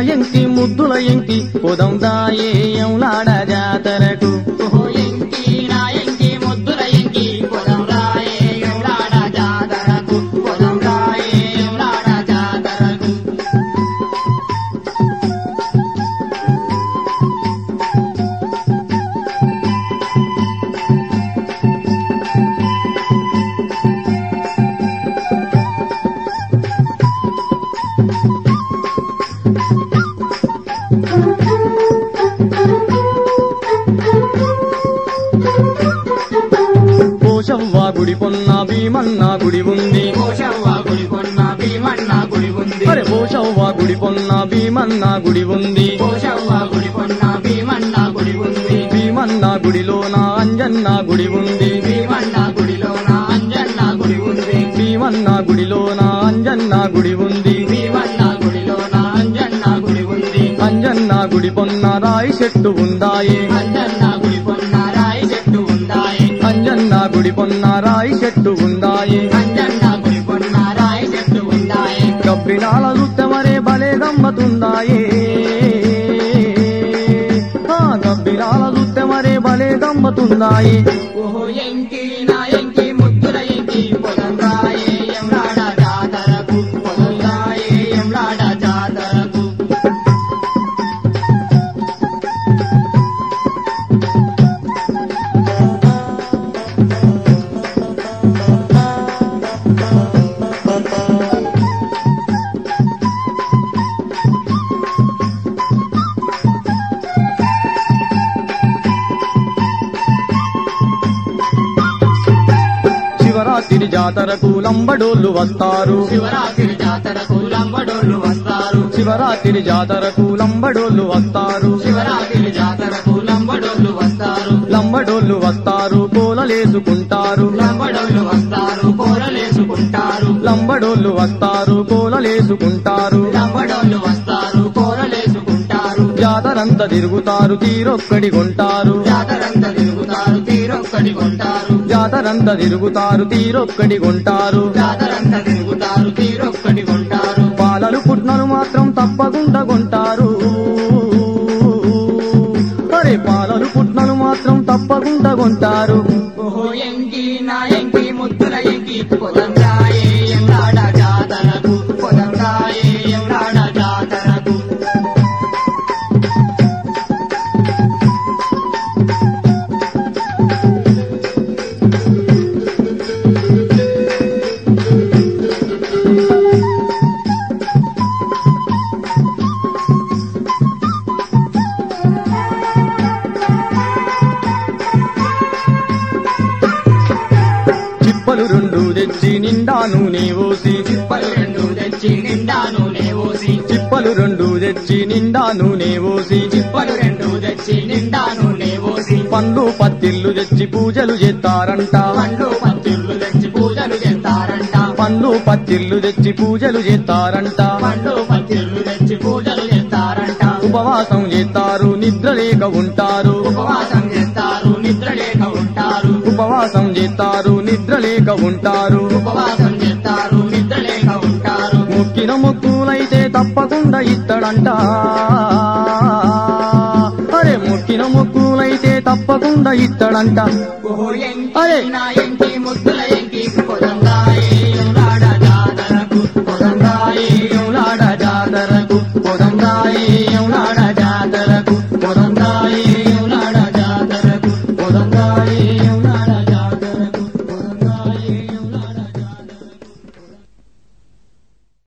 ఎంకి ముద్దుల ఎంకి పొదం దాయే ఎంలాడ జాతరకు ఓహో ఎంకి నా ఎంకి ముద్దుల ఎంకి పొలం రాయే ఎంలాడ జాతరకు పొలం రాయే ఎంలాడ జాతరకు పోషవ్వ గుడి పొన్న భీమన్న గుడి ఉంది కోశవ్వ గుడి కొన్న భీమన్న గుడి ఉంది అరే పోషవ్వ గుడి పొన్న భీమన్న గుడి ఉంది కోశవ్వ గుడి కొన్న భీమన్న గుడి ఉంది భీమన్న గుడిలోన అంజన్న గుడి ఉంది భీమన్న గుడిలోన అంజన్న గుడి ఉంది భీమన్న గుడిలోన అంజన్న గుడి ఉంది భీమన్న గుడిలోన అంజన్న గుడి ఉంది అంజన్న గుడి పొన్న రాయి చెట్టు ఉందాయే అంజన్న గుడి కొన్న రాయి చెట్టు ఉందాయి అంజన్న గుడి పొన్న రాయి చెట్టు ఉందాయే అంజన్న గుడి కొన్న రాయి చెట్టు ఉందాయి గబ్బినాల రుత్తమరే భలే గమ్మతుందాయే ఆ గబ్బినాల రుత్తమరే భలే గమ్మతుందాయే ఓహో ఎంకి నా ఎంకి ముద్దుల ఎంకి పొలం రాయే ఎంలాడ జాతరకు పొలం రాయే ఎంలాడ జాతరకు శివరాత్రి జాతరకు లంబడోళ్ళు వస్తారు శివరాత్రి జాతరకు లంబడోళ్ళు వస్తారు శివరాత్రి జాతరకు లంబడోళ్ళు వస్తారు శివరాత్రి జాతరకు లంబడోళ్ళు వస్తారు లంబడోళ్ళు వస్తారు కోలలేసుకుంటారు లంబడోళ్ళు వస్తారు కూరలేసుకుంటారు లంబడోళ్ళు వస్తారు కోలలేసుకుంటారు లంబడోళ్ళు వస్తారు కూరలేసుకుంటారు జాతరంతా తిరుగుతారు తీరొక్కడి కొంటారు జాతరంతా తిరుగుతారు తీరొక్కడి కొంటారు జాతరంతా తిరుగుతారు తీరొక్కడి కొంటారు జాతరంతా తిరుగుతారు తీరొక్కడి కొంటారు పాలలు పుట్నలు మాత్రం తప్పకుండా కొంటారు అరే పాలలు పుట్నలు మాత్రం తప్పకుండా కొంటారు ఓహో ఎంకి నా ఎంకి ముద్దుల ఎంకి పొలం రాయే ఎంలాడ జాతరకు పొలం రాయే ఎంలాడ జాతరకు చిప్పలు రెండు తెచ్చి నిండా నూనె పోసి చిప్పలు రెండు తెచ్చి నిండా నూనె పోసి చిప్పలు రెండు తెచ్చి నిండా నూనె పోసి చిప్పలు రెండు తెచ్చి నిండా నూనె పోసి పండ్లు పత్తిళ్ళు తెచ్చి పూజలు చేస్తారంట పండ్లు పత్తిళ్ళు తెచ్చి పూజలు చేస్తారంట పండ్లు పత్తిళ్ళు తెచ్చి పూజలు చేస్తారంట పండ్లు పత్తిళ్ళు తెచ్చి పూజలు చేస్తారంట ఉపవాసం చేస్తారు నిద్ర లేక ఉంటారు ఉపవాసం చేస్తారు నిద్ర లేక ఉంటారు ఉపవాసం చేస్తారు నిద్ర లేక ఉంటారు ఉపవాసం చేస్తారు నిద్ర లేక ఉంటారు మొక్కిన మొక్కులైతే తప్పకుండా ఇత్తడంట అరే మొక్కిన మొక్కులైతే తప్పకుండా ఇత్తడంట ఓహో ఎంకి అరే నా